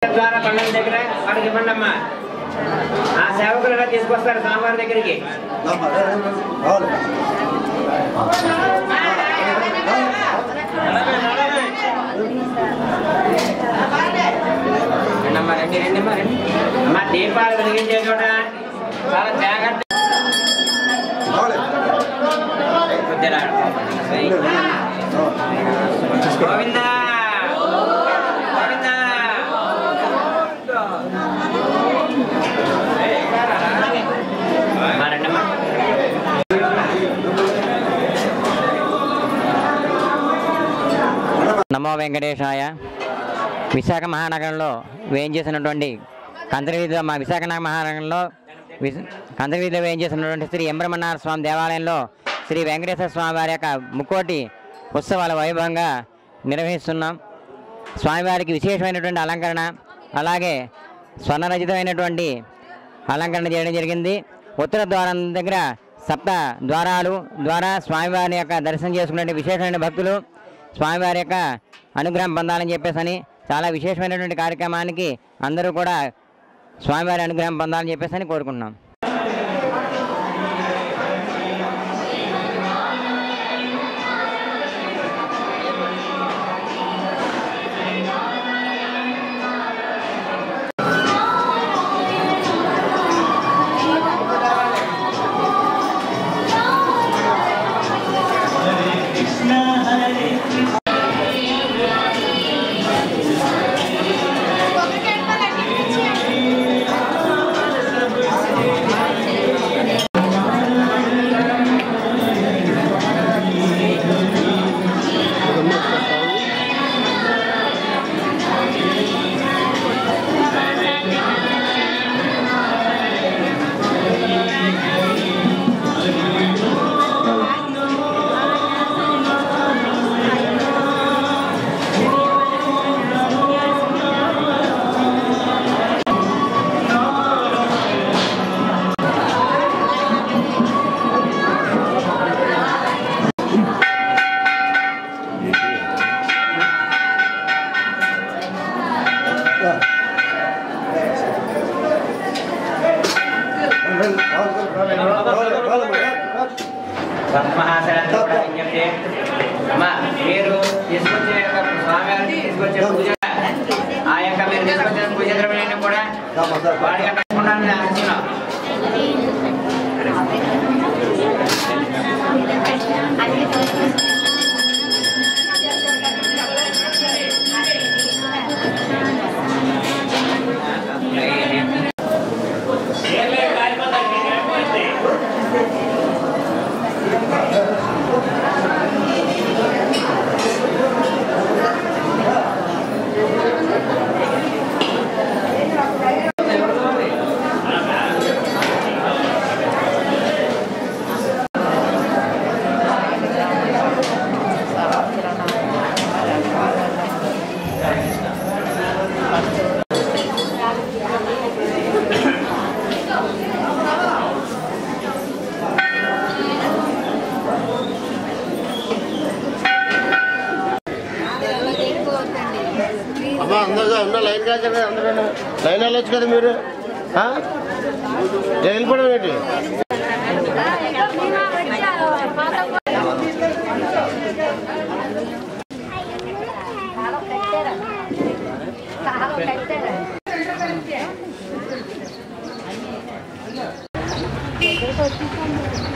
ముఖద్వార పండుగ దగ్గర వాడికి ఇవ్వండి అమ్మా ఆ సేవకులు ఇలా తీసుకొస్తారు స్వామివారి దగ్గరికి రండమ్మా రండి రండి అమ్మా రండి అమ్మా దీపాలు వెలిగించే చోట చాలా జాగ్రత్త కొద్దిగా గోవిందా గోవిందా అమ్మా, రండమ్మా నమో వెంకటేశాయ విశాఖ మహానగరంలో వేయించేసినటువంటి కందరవీధిలో మా విశాఖ నగర మహానగరంలో విశ- కందరవీధిలో వేయించేసినటువంటి శ్రీ ఎంబ్రమన్నార స్వామి దేవాలయంలో శ్రీ వెంకటేశ్వర స్వామి వారి యొక్క ముక్కోటి ఉత్సవాల వైభవంగా నిర్వహిస్తున్నాం స్వామివారికి విశేషమైనటువంటి అలంకరణ అలాగే స్వర్ణరచితమైనటువంటి అలంకరణ చేయడం జరిగింది ఉత్తర ద్వారం దగ్గర సప్త ద్వారాలు ద్వారా స్వామివారి యొక్క దర్శనం చేసుకునే విశేషమైన భక్తులు స్వామివారి యొక్క అనుగ్రహం పొందాలని చెప్పేసి అని చాలా విశేషమైనటువంటి కార్యక్రమానికి అందరూ కూడా స్వామివారి అనుగ్రహం పొందాలని చెప్పేసి అని కోరుకుంటున్నాం మహాశయాన్ని కూడా విజ్ఞప్తి అమ్మా మీరు తీసుకొచ్చే యొక్క స్వామివారిని తీసుకొచ్చే పూజ ఆ యొక్క మీరు తీసుకొచ్చే పూజ ద్రవ్యాన్ని కూడా వాడిగా పెట్టుకుంటానని ఆశిస్తున్నాం అమ్మా అందరూ ఉన్న లైన్ కాదు కదా అందరూ లైన్ వెళ్ళొచ్చు కదా మీరు ఆ? నేను వెళ్ళిపోవడం ఏంటి కట్టారా